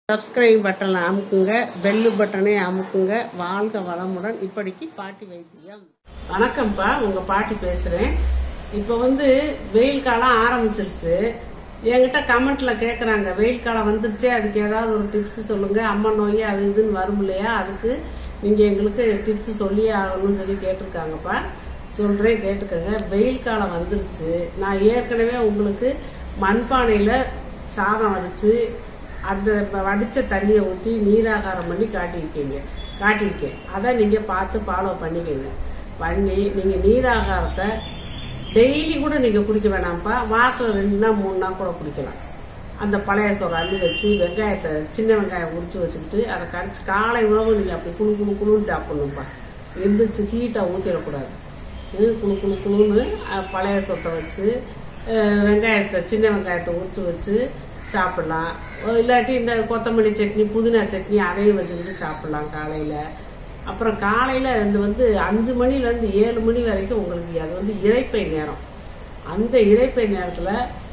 subscribe பட்டனை அமுக்குங்க bell பட்டனை அமுக்குங்க வாழ்க வளமுடன் இப்படிக்கு பாட்டி வைத்தியம் வணக்கம்ப்பா உங்க பாட்டி பேசுறேன் இப்போ வந்து வெயில் காலம் ஆரம்பிச்சிருச்சு என்கிட்ட கமெண்ட்ல கேக்குறாங்க வெயில் காலம் வந்துருச்சே அதுக்கு ஏதாவது ஒரு டிப்ஸ் சொல்லுங்க அம்மா நோய் அது இதுன்னு வரும் இல்லையா அதுக்கு நீங்க எங்களுக்கு டிப்ஸ் சொல்லியே ஆகணும்னு சொல்லி கேட்டிருக்காங்கப்பா சொல்றேன் கேட்டுக்கோங்க வெயில் காலம் வந்துருச்சு நான் ஏற்கனவே உங்களுக்கு மண்பானையில சாதம் வடிச்சு அந்த வடிச்ச தண்ணியை ஊற்றி நீராகாரம் பண்ணி காட்டியிருக்கீங்க காட்டியிருக்கேன் அதை நீங்கள் பார்த்து ஃபாலோ பண்ணிக்கோங்க பண்ணி நீங்கள் நீராகாரத்தை டெய்லி கூட நீங்கள் குடிக்க வேணாம்ப்பா வாரத்தில் ரெண்டு நாள் மூணு நாள் கூட குடிக்கலாம் அந்த பழைய சோறு அள்ளி வச்சு வெங்காயத்தை சின்ன வெங்காயம் உரிச்சு வச்சுக்கிட்டு அதை கடிச்சு காலை உணவு நீங்கள் அப்படி குழு குழு குழுன்னு சாப்பிடணும்ப்பா எந்திரிச்சு ஹீட்டாக ஊற்றிடக்கூடாது இது குழு குழு குழுன்னு அஹ், பழைய சொத்தை வச்சு அஹ், வெங்காயத்தை சின்ன வெங்காயத்தை உரிச்சு வச்சு சாப்பிடலாம் ஓ, இல்லாட்டி இந்த கொத்தமல்லி சட்னி புதினா சட்னி அதையும் வச்சுக்கிட்டு சாப்பிடலாம் காலையில அப்புறம் காலையில இந்த வந்து அஞ்சு மணில இருந்து ஏழு மணி வரைக்கும் உங்களுக்கு அது வந்து இறைப்பை நேரம் அந்த இறைப்பை நேரத்துல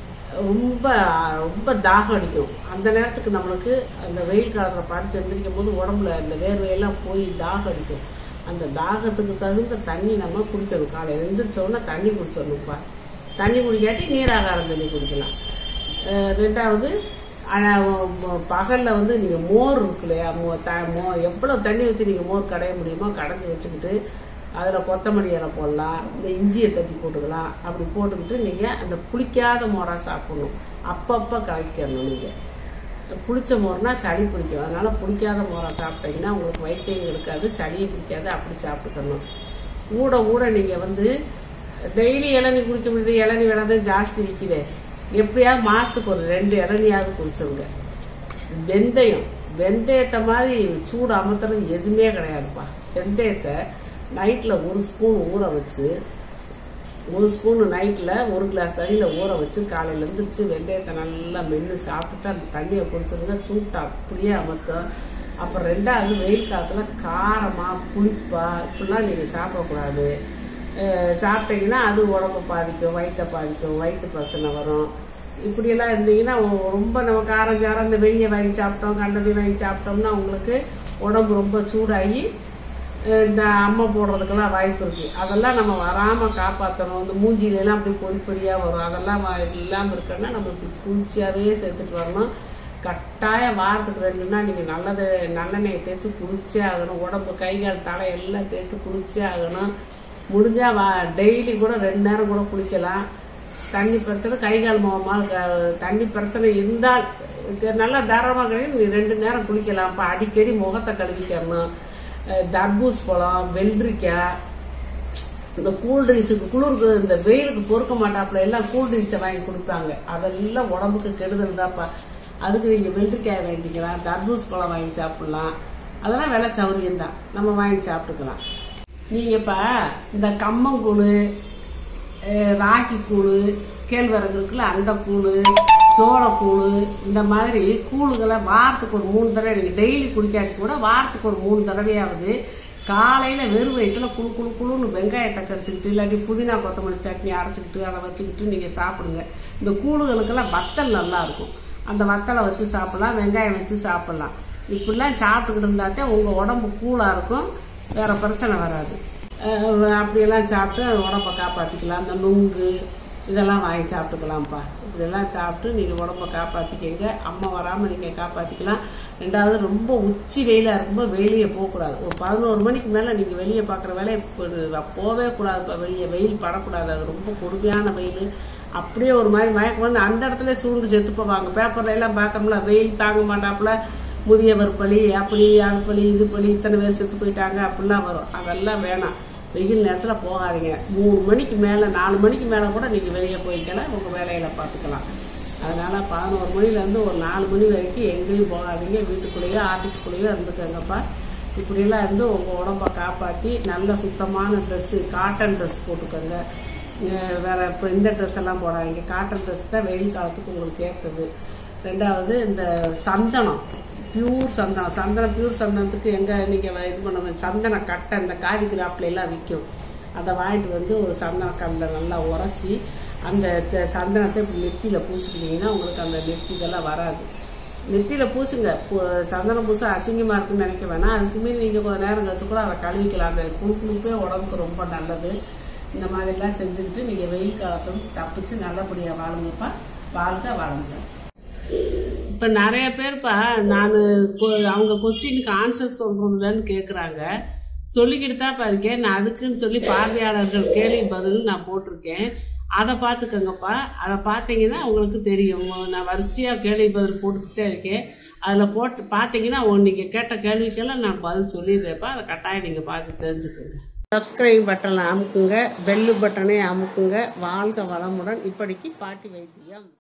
ரொம்ப ரொம்ப தாகம் அடிக்கும் அந்த நேரத்துக்கு நம்மளுக்கு அந்த வெயில் காலத்துல படுத்து எந்திரிக்கும் போது உடம்புல அந்த வேர்வையெல்லாம் போய் தாகம் அடிக்கும் அந்த தாகத்துக்கு தகுந்த தண்ணி நம்ம குடிக்கணும் காலையில எந்திரிச்ச உடனே தண்ணி குடிச்சிடணும்ப்பா தண்ணி குடிக்காட்டி நீராகாரம் தண்ணி குடிக்கலாம் அஹ் ரெண்டாவது ஆனா, ம- பகல்ல வந்து நீங்க மோர் இருக்கு இல்லையா மோ- த- மோ- எவ்வளவு தண்ணி ஊற்றி நீங்க மோர் கடைய முடியுமோ கடைஞ்சி வச்சுக்கிட்டு அதுல கொத்தமல்லி இலை போடலாம் இந்த இஞ்சியை தட்டி போட்டுக்கலாம் அப்படி போட்டுக்கிட்டு நீங்க அந்த புளிக்காத மோரா சாப்பிடணும் அப்பப்ப கலக்கிக்கணும் நீங்க புளிச்ச மோர்னா சளி பிடிக்கும் அதனால புளிக்காத மோரா சாப்பிட்டீங்கன்னா உங்களுக்கு வைத்தியம் இருக்காது சளியும் பிடிக்காது அப்படி சாப்பிட்டுக்கணும் ஊட ஊட நீங்க வந்து டெய்லி இளநீ குடிக்க முடியுது இளநீ விலை தான் ஜாஸ்தி விற்கிது எப்படியாவது மாசத்துக்கு ஒரு ரெண்டு இளநியாவது குடிச்சிருங்க வெந்தயம் வெந்தயத்தை மாதிரி சூடு அமர்த்துறது எதுவுமே கிடையாதுப்பா வெந்தயத்தை நைட்ல ஒரு ஸ்பூன் ஊற வச்சு ஒரு ஸ்பூன் நைட்ல ஒரு கிளாஸ் தண்ணியில ஊற வச்சு காலையில எழுந்திரிச்சு வெந்தயத்தை நல்லா மென்று சாப்பிட்டுட்டு அந்த தண்ணியை குடிச்சிருங்க சூட்டை அப்படியே அமர்த்தும் அப்புறம் ரெண்டாவது வெயில் காலத்துல காரமா புளிப்பா இப்படிலாம் நீங்க சாப்பிடக்கூடாது அஹ் சாப்பிட்டீங்கன்னா அது உடம்ப பாதிக்கும் வயிற்றை பாதிக்கும் வயிற்று பிரச்சனை வரும் இப்படியெல்லாம் இருந்தீங்கன்னா ஒ- ரொம்ப நம்ம காரம் சாரம் இந்த வெளியே வாங்கி சாப்பிட்டோம் கண்டதையும் வாங்கி சாப்பிட்டோம்னா உங்களுக்கு உடம்பு ரொம்ப சூடாகி அஹ் இந்த அம்மை போடுறதுக்கெல்லாம் வாய்ப்பு இருக்கு அதெல்லாம் நம்ம வராம காப்பாற்றணும் இந்த மூஞ்சில எல்லாம் அப்படி பொறி பொறியா வரும் அதெல்லாம் வ- இல்லாம இருக்கணும்னா நம்ம இப்படி குளிர்ச்சியாவே சேர்த்துட்டு வரணும் கட்டாயம் வாரத்துக்கு ரெண்டு நாள் நீங்க நல்லது நல்லெண்ணெயை தேய்ச்சி குளிச்சே ஆகணும் உடம்பு கை கால் தலை எல்லாம் தேய்ச்சி குளிச்சே ஆகணும் முடிஞ்சா வா டெய்லி கூட ரெண்டு நேரம் கூட குளிக்கலாம் தண்ணி பிரச்சனை கை கால் முகமாக தண்ணி பிரச்சனை இருந்தால் இது நல்லா தாராளமாக கிடைக்கும் நீ ரெண்டு நேரம் குளிக்கலாம் இப்போ அடிக்கடி முகத்தை கழுவிக்கணும் அஹ் தர்பூஸ் பழம் வெள்ளரிக்காய் இந்த கூல் ட்ரிங்க்ஸுக்கு குளிருக்கு இந்த வெயிலுக்கு பொறுக்க மாட்டாப்புல எல்லாம் கூல் ட்ரிங்க்ஸை வாங்கி கொடுப்பாங்க அதெல்லாம் உடம்புக்கு கெடுதல் தான்ப்பா அதுக்கு நீங்க வெள்ளரிக்காய் வாங்கிக்கலாம் தர்பூஸ் பழம் வாங்கி சாப்பிடலாம் அதெல்லாம் விலை சௌரியம் தான் நம்ம வாங்கி சாப்பிட்டுக்கலாம் நீங்கப்பா இந்த கம்மங்கூழ் அஹ் ராகி கூழ் கேழ்வரகு இருக்குல்ல அந்த கூழ் சோளக்கூழ் இந்த மாதிரி கூழுகளை வாரத்துக்கு ஒரு மூணு தடவை நீங்க டெய்லி குடிக்காட்டி கூட வாரத்துக்கு ஒரு மூணு தடவையாவது காலையில வெறும் வயிற்றுல குழு குழு குழுன்னு வெங்காயத்தை கடிச்சுக்கிட்டு இல்லாட்டி புதினா கொத்தமல்லி சட்னி அரைச்சிக்கிட்டு அதை வச்சுக்கிட்டு நீங்க சாப்பிடுங்க இந்த கூழுகளுக்கெல்லாம் வத்தல் நல்லா இருக்கும் அந்த வத்தலை வச்சு சாப்பிடலாம் வெங்காயம் வச்சு சாப்பிடலாம் இப்படிலாம் சாப்பிட்டுக்கிட்டு இருந்தாத்தே உங்க உடம்பு கூலா இருக்கும் வேற பிரச்சனை வராது அஹ் அப்படியெல்லாம் சாப்பிட்டு உடம்ப காப்பாத்திக்கலாம் இந்த நுங்கு இதெல்லாம் வாங்கி சாப்பிட்டுக்கலாம்ப்பா இப்படியெல்லாம் சாப்பிட்டு நீங்க உடம்ப காப்பாத்திக்கங்க அம்மா வராம நீங்க காப்பாத்திக்கலாம் ரெண்டாவது ரொம்ப உச்சி வெயிலா இருக்கும்போது வெளியே போகக்கூடாது ஒரு பதினோரு மணிக்கு மேல நீங்க வெளியே பாக்குற வேலையை இப்ப போவே கூடாதுப்பா வெளியே வெயில் படக்கூடாது அது ரொம்ப கொடுமையான வெயில் அப்படியே ஒரு மாதிரி மயக்கம் வந்து அந்த இடத்துல சூழ்ந்து செத்து போவாங்க பேப்பர்ல எல்லாம் பார்க்கணும்ல வெயில் தாங்க மாட்டாப்புல முதியவர் பலி அப்படி அது பலி இது பலி இத்தனை பேர் செத்து போயிட்டாங்க அப்படிலாம் வரும் அதெல்லாம் வேணாம் வெயில் நேரத்துல போகாதீங்க மூணு மணிக்கு மேல நாலு மணிக்கு மேல கூட நீங்க வெளியே போய்க்கலாம் உங்க வேலையில பார்த்துக்கலாம் அதனால பதினோரு மணில இருந்து ஒரு நாலு மணி வரைக்கும் எங்கேயும் போகாதீங்க வீட்டுக்குள்ளேயோ ஆபீஸ்க்குள்ளேயோ இருந்துக்கோங்கப்பா இப்படியெல்லாம் இருந்து உங்க உடம்ப காப்பாத்தி நல்ல சுத்தமான ட்ரெஸ் காட்டன் ட்ரெஸ் போட்டுக்கோங்க அஹ் வேற இப்போ இந்த ட்ரெஸ் எல்லாம் போடாதீங்க காட்டன் ட்ரெஸ் தான் வெயில் காலத்துக்கு உங்களுக்கு ஏற்றது ரெண்டாவது இந்த சந்தனம் பியூர் சந்தனம் சந்தனம் பியூர் சந்தனத்துக்கு எங்க நீங்க இது பண்ண சந்தன கட்டை இந்த காதி கிராப்ல எல்லாம் விற்கும் அதை வாங்கிட்டு வந்து ஒரு சந்தன கல்ல நல்லா உரசி அந்த த- சந்தனத்தை இப்படி நெத்தியில பூசிக்கிட்டீங்கன்னா உங்களுக்கு அந்த நெத்தி இதெல்லாம் வராது நெத்தியில் பூசுங்க பூ- சந்தனம் பூச அசிங்கமாக இருக்குன்னு நினைக்க வேணாம் அதுக்கு மீறி நீங்கள் கொஞ்சம் நேரம் கழிச்சு கூட அதை கழுவிக்கலாம் அந்த குழுக்குழுப்பே உடம்புக்கு ரொம்ப நல்லது இந்த மாதிரிலாம் செஞ்சுக்கிட்டு நீங்கள் வெயில் காலத்துல தப்பிச்சு நல்லபடியாக வாழுங்கப்பா வாழ்க வாழுங்க இப்போ நிறைய பேர்ப்பா நான் அவங்க கொஸ்டினுக்கு ஆன்சர் சொல்றதுலன்னு கேட்குறாங்க சொல்லிக்கிட்டு தான் இருக்கேன் நான் அதுக்குன்னு சொல்லி பார்வையாளர்கள் கேள்வி பதில் நான் போட்டிருக்கேன் அதை பார்த்துக்கோங்கப்பா அதை பார்த்தீங்கன்னா உங்களுக்கு தெரியும் நான் வரிசையாக கேள்வி பதில் போட்டுக்கிட்டே இருக்கேன் அதில் போட்டு பார்த்தீங்கன்னா நீங்கள் கேட்ட கேள்விக்கெல்லாம் நான் பதில் சொல்லிடுறேன்ப்பா அதை கட்டாயம் நீங்கள் பார்த்து தெரிஞ்சுக்கோங்க சப்ஸ்கிரைப் பட்டனை அமுக்குங்க பெல்லு பட்டனை அமுக்குங்க வாழ்க வளமுடன் இப்படிக்கு பாட்டி வைத்தியம்